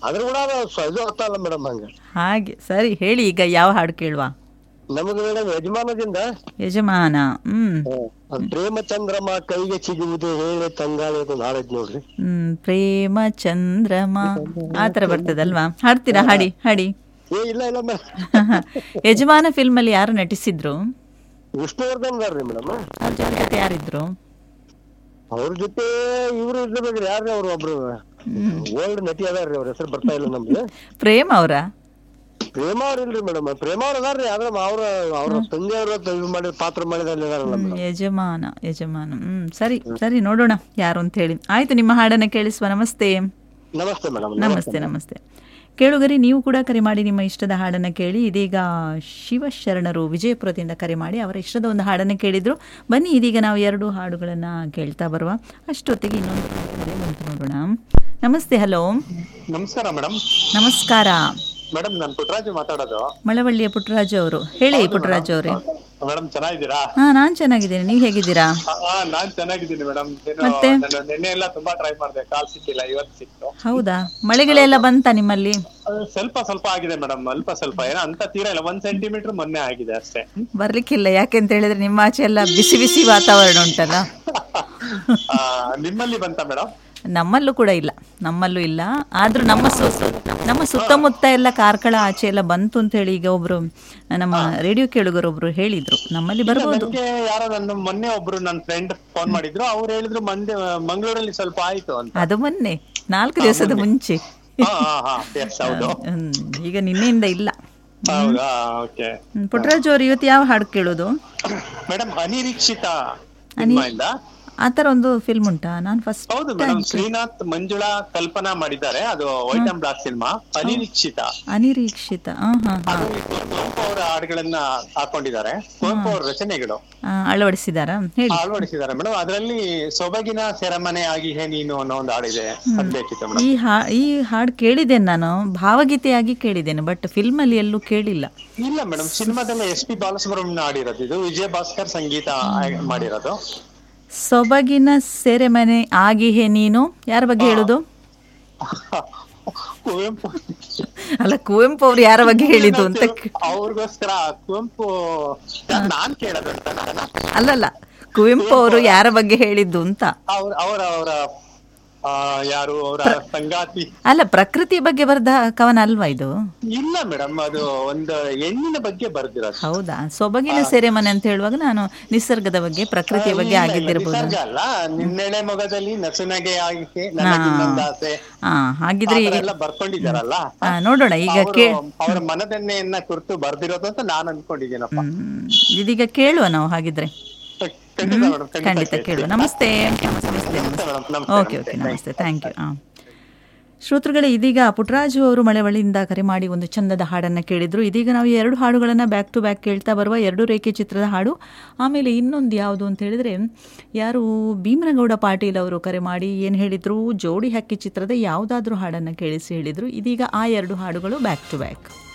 ಅದ್ರ ಕೂಡ ಅದು ಸ- ಇದು ಅರ್ಥಲ್ಲ ಮೇಡಮ್ ಹಂಗ ಹಾಗೆ ಸರಿ ಹೇಳಿ ಈಗ ಯಾವ ಹಾಡು ಕೇಳುವ ನಮಗೆ ಮೇಡಮ್ ಯಜಮಾನದಿಂದ ಯಜಮಾನ ಹ್ಮ್ ಅದು ಪ್ರೇಮ ಚಂದ್ರಮ ಕೈಗೆ ಸಿಗುವುದು ಹೇಳಿ ತಂಗಾಳಿ ಅದು ನಾಡದ್ ನೋಡ್ರಿ ಹ್ಮ್ ಪ್ರೇಮ ಚಂದ್ರಮ ಆ ಥರ ಬರ್ತದಲ್ವಾ ಹಾಡ್ತೀರಾ ಹಾಡಿ ಹಾಡಿ ಏ ಇಲ್ಲ ಇಲ್ಲ ಮೇಡಮ್ ಯಜಮಾನ ಫಿಲ್ಮ್ ಅಲ್ಲಿ ಯಾರು ನಟಿಸಿದ್ರು ವಿಷ್ಣುವರ್ಧನ್ ಅದಾರ್ರಿ ಮೇಡಮ್ ಅವ್ರ ಜೊತೆ ಯಾರಿದ್ರು ಅವ್ರ ಜೊತೆ ಇವ್ರು ಇರ್ಬೇಕ್ರಿ ಯಾರ್ರಿ ಅವ್ರು ಒಬ್ರು ಓಲ್ಡ್ ನಟಿ ಅದಾರ್ರಿ ಅವ್ರ ಹೆಸರು ಬರ್ತಾ ಇಲ್ಲ ನಮ್ಗೆ ಪ್ರೇಮ್ ಅವರ ಪ್ರೇಮ ಅವ್ರ ಇಲ್ರಿ ಮೇಡಮ್ ಪ್ರೇಮ ಅವ್ರ ಅದಾರ್ರಿ ಆದ್ರೆ ಅವ್ರ ಅವ್ರ ತಂದೆ ಅವ್ರ ಇದು ಮಾಡಿದ ಪಾತ್ರ ಮಾಡಿದಲ್ಲಿ ಇದಾರಲ್ಲ ಮೇಡಮ್ ಯಜಮಾನ ಯಜಮಾನ ಹ್ಮ್ ಸರಿ ಸರಿ ನೋಡೋಣ ಯಾರು ಅಂತ ಹೇಳಿ ಆಯ್ತು ನಿಮ್ಮ ಹಾಡನ್ನ ಕೇಳಿಸುವ ನಮಸ್ತೆ ನಮಸ್ತೆ ಮೇಡಮ್ ನಮಸ್ತೆ ನಮಸ್ತೆ ಕೇಳುಗರಿ ನೀವು ಕೂಡ ಕರೆ ಮಾಡಿ ನಿಮ್ಮ ಇಷ್ಟದ ಹಾಡನ್ನು ಕೇಳಿ ಇದೀಗ ಶಿವಶರಣರು ವಿಜಯಪುರದಿಂದ ಕರೆ ಮಾಡಿ ಅವರ ಇಷ್ಟದ ಒಂದು ಹಾಡನ್ನು ಕೇಳಿದ್ರು ಬನ್ನಿ ಇದೀಗ ನಾವು ಎರಡು ಹಾಡುಗಳನ್ನು ಕೇಳ್ತಾ ಬರುವ ಅಷ್ಟೊತ್ತಿಗೆ ಇನ್ನೊಂದು ಕರೆ ಬಂತು ನೋಡೋಣ ನಮಸ್ತೆ ಹಲೋ ನಮಸ್ಕಾರ ಮೇಡಮ್ ನಮಸ್ಕಾರ ಮೇಡಮ್ ನಾನು ಪುಟ್ಟರಾಜು ಮಾತಾಡೋದು ಮಳವಳ್ಳಿಯ ಪುಟ್ಟರಾಜು ಅವರು ಹೇಳಿ ಪುಟ್ಟರಾಜು ಅವರೇ ಮೇಡಮ್ ಚೆನ್ನಾಗಿದ್ದೀರಾ ಹಾ ನಾನ್ ಚೆನ್ನಾಗಿದ್ದೀನಿ ನೀವು ಹೇಗಿದ್ದೀರಾ ಆ, ನಾನ್ ಚೆನ್ನಾಗಿದ್ದೀನಿ ಮೇಡಮ್ ಮತ್ತೆ? ನಾನು ನಿನ್ನೆ ಎಲ್ಲ ತುಂಬಾ ಟ್ರೈ ಮಾಡಿದೆ ಕಾಲ್ ಸಿಕ್ಕಿಲ್ಲ ಇವತ್ತು ಸಿಕ್ತು ಹೌದಾ ಮಳೆಗಳೆಲ್ಲ ಬಂತಾ ನಿಮ್ಮಲ್ಲಿ ಅದು ಸ್ವಲ್ಪ ಸ್ವಲ್ಪ ಆಗಿದೆ ಮೇಡಮ್ ಅಲ್ಪ ಸ್ವಲ್ಪ ಏನೋ ಅಂತ ತೀರಾ ಇಲ್ಲ ಒಂದ್ ಸೆಂಟಿಮೀಟರ್ ಮೊನ್ನೆ ಆಗಿದೆ ಅಷ್ಟೇ ಬರ್ಲಿಕ್ಕಿಲ್ಲ ಯಾಕೆಂತ ಹೇಳಿದ್ರೆ ನಿಮ್ಮ ಆಚೆ ಎಲ್ಲ ಬಿಸಿ ಬಿಸಿ ವಾತಾವರಣ ಉಂಟಲ್ಲ ಆ, ನಿಮ್ಮಲ್ಲಿ ಬಂತ ಮೇಡಮ್ ನಮ್ಮಲ್ಲೂ ಕೂಡ ಇಲ್ಲ ನಮ್ಮಲ್ಲೂ ಇಲ್ಲ ಆದ್ರೂ ನಮ್ಮ ಸು ನಮ್ಮ ಸುತ್ತಮುತ್ತ ಎಲ್ಲ ಕಾರ್ಕಳ ಆಚೆ ಎಲ್ಲ ಬಂತು ಅಂತ ಹೇಳಿ ಈಗ ಒಬ್ರು ನಮ್ಮ ರೇಡಿಯೋ ಕೇಳುಗರೊಬ್ರು ಹೇಳಿದ್ರು ನಮ್ಮಲ್ಲಿ ಬರ್ಬೋದು ನನಗೆ ಯಾರೋ ನನ್ನ ಮೊನ್ನೆ ಒಬ್ರು ನನ್ನ ಫ್ರೆಂಡ್ ಫೋನ್ ಮಾಡಿದ್ರು ಅವ್ರು ಹೇಳಿದ್ರು ಮಂಡ್ಯ ಮಂಗಳೂರಲ್ಲಿ ಸ್ವಲ್ಪ ಆಯ್ತು ಅಂತ ಅದು ಮೊನ್ನೆ ನಾಲ್ಕು ದಿವಸದ ಮುಂಚೆ ಹಾ ಹಾ ಹಾ ಎಸ್ ಹೌದು ಹ್ಮ್, ಈಗ ನಿನ್ನೆಯಿಂದ ಇಲ್ಲ ಹೌದಾ ಓಕೆ ಹ್ಮ್, ಪುಟ್ಟರಾಜು ಅವ್ರು ಇವತ್ತು ಯಾವ ಹಾಡು ಕೇಳೋದು ಮೇಡಮ್ ಅನಿರೀಕ್ಷಿತ ಸಿನಿಮಾಯಿಂದ ಆ ಥರ ಒಂದು ಫಿಲ್ಮ್ ಉಂಟಾ ನಾನು ಫಸ್ಟ್ ಹೌದು ಮೇಡಮ್ ಶ್ರೀನಾಥ್ ಮಂಜುಳಾ ಕಲ್ಪನಾ ಮಾಡಿದ್ದಾರೆ ಅದು ವೈಟ್ ಅಂಡ್ ಬ್ಲಾಕ್ ಸಿನಿಮಾ ಅನಿರೀಕ್ಷಿತ ಅನಿರೀಕ್ಷಿತ ಹಾಂ ಹಾಂ ಅದು ಕುವೆಂಪು ಅವರ ಹಾಡುಗಳನ್ನ ಹಾಕೊಂಡಿದ್ದಾರೆ ಕುವೆಂಪು ಅವರ ರಚನೆಗಳು ಅಳವಡಿಸಿದಾರಾ ಹೇಳಿ ಅಳವಡಿಸಿದ್ದಾರೆ ಮೇಡಮ್ ಅದರಲ್ಲಿ ಸೊಬಗಿನ ಸೆರೆಮನೆ ಆಗಿ ಹೇ ನೀನು ಅನ್ನೋ ಒಂದು ಹಾಡಿದೆ ಅದ್ ಬೇಕಿತ್ತು ಮೇಡಮ್ ಈ ಹಾ ಈ ಹಾಡು ಕೇಳಿದ್ದೇನೆ ನಾನು ಭಾವಗೀತೆಯಾಗಿ ಕೇಳಿದ್ದೇನೆ ಬಟ್ ಫಿಲ್ಮಲ್ಲಿ ಎಲ್ಲೂ ಕೇಳಿಲ್ಲ ಇಲ್ಲ ಮೇಡಮ್ ಸಿನಿಮಾದಲ್ಲಿ ಎಸ್ ಪಿ ಬಾಲಸುಬ್ರಹ್ಮಣ್ಯ ಹಾಡಿರೋದು ಇದು ವಿಜಯ ಭಾಸ್ಕರ್ ಸಂಗೀತ ಮಾಡಿರೋದು ಸೊಬಗಿನ ಸೆರೆಮನೆ ಆಗಿಹೆ ನೀನು ಯಾರ ಬಗ್ಗೆ ಹೇಳುದು ಕುವೆಂಪು ಅಲ್ಲ ಕುವೆಂಪು ಅವ್ರು ಯಾರ ಬಗ್ಗೆ ಹೇಳಿದ್ದು ಅಂತ ಕೇ- ಅವ್ರಿಗೋಸ್ಕರ ಕುವೆಂಪು ನಾನ್ ಕೇಳೋದು ಅಂತ ನಾನು ಅಲ್ಲಲ್ಲ ಕುವೆಂಪು ಅವರು ಯಾರ ಬಗ್ಗೆ ಹೇಳಿದ್ದು ಅಂತ ಅವ್ರ ಅವರ ಅವರ ಆ, ಯಾರು ಅವರ ಸಂಗಾತಿ ಅಲ್ಲ ಪ್ರಕೃತಿ ಬಗ್ಗೆ ಬರೆದ ಕವನ ಅಲ್ವಾ ಇದು ಇಲ್ಲ ಮೇಡಮ್ ಅದು ಒಂದು ಹೆಣ್ಣಿನ ಬಗ್ಗೆ ಬರ್ದಿರೋದು ಹೌದಾ ಸೊಬಗಿನ ಸೆರೆಮನೆ ಅಂತ ಹೇಳುವಾಗ ನಾನು ನಿಸರ್ಗದ ಬಗ್ಗೆ ಪ್ರಕೃತಿಯ ಬಗ್ಗೆ ಆಗಿದ್ದಿರ್ಬೋದು ನಿಸರ್ಗ ಅಲ್ಲ ನಿನ್ನೆಳೆ ಮೊಗದಲ್ಲಿ ನಸುನಗೆ ಆಗಿ ನನಗಿನ್ನೊಂದು ಆಸೆ ಹಾ ಹಾಗಿದ್ರೆ ಈಗ ಎಲ್ಲ ಬರ್ಕೊಂಡಿದ್ದಾರಲ್ಲ ಆ, ನೋಡೋಣ ಈಗ ಅವರು ಕೇ ಅವರ ಮನದನ್ನೆಯನ್ನ ಕುರಿತು ಬರ್ದಿರೋದು ಅಂತ ನಾನು ಅನ್ಕೊಂಡಿದ್ದೀನಪ್ಪ ಹ್ಮ್, ಇದೀಗ ಕೇಳುವ ನಾವು ಹಾಗಿದ್ರೆ ಖಂಡಿತ ಮೇಡಮ್ ಖಂಡಿತ ಕೇಳುವ ನಮಸ್ತೆ ನಮಸ್ತೆ ನಮಸ್ತೆ ಮೇಡಮ್ ನಮಸ್ತೆ ಓಕೆ ಓಕೆ ನಮಸ್ತೆ ಥ್ಯಾಂಕ್ ಯು ಹಾಂ ಶ್ರೋತೃಗಳೇ ಇದೀಗ ಪುಟ್ಟರಾಜು ಅವರು ಮಳವಳ್ಳಿಯಿಂದ ಕರೆ ಮಾಡಿ ಒಂದು ಚಂದದ ಹಾಡನ್ನು ಕೇಳಿದರು ಇದೀಗ ನಾವು ಈ ಎರಡು ಹಾಡುಗಳನ್ನು ಬ್ಯಾಕ್ ಟು ಬ್ಯಾಕ್ ಕೇಳ್ತಾ ಬರುವ ಎರಡು ರೇಖೆ ಚಿತ್ರದ ಹಾಡು ಆಮೇಲೆ ಇನ್ನೊಂದು ಯಾವುದು ಅಂತ ಹೇಳಿದರೆ ಯಾರು ಭೀಮನಗೌಡ ಪಾಟೀಲ್ ಅವರು ಕರೆ ಮಾಡಿ ಏನು ಹೇಳಿದರು ಜೋಡಿ ಹಕ್ಕಿ ಚಿತ್ರದ ಯಾವುದಾದ್ರೂ ಹಾಡನ್ನು ಕೇಳಿಸಿ ಹೇಳಿದರು ಇದೀಗ ಆ ಎರಡು ಹಾಡುಗಳು ಬ್ಯಾಕ್ ಟು ಬ್ಯಾಕ್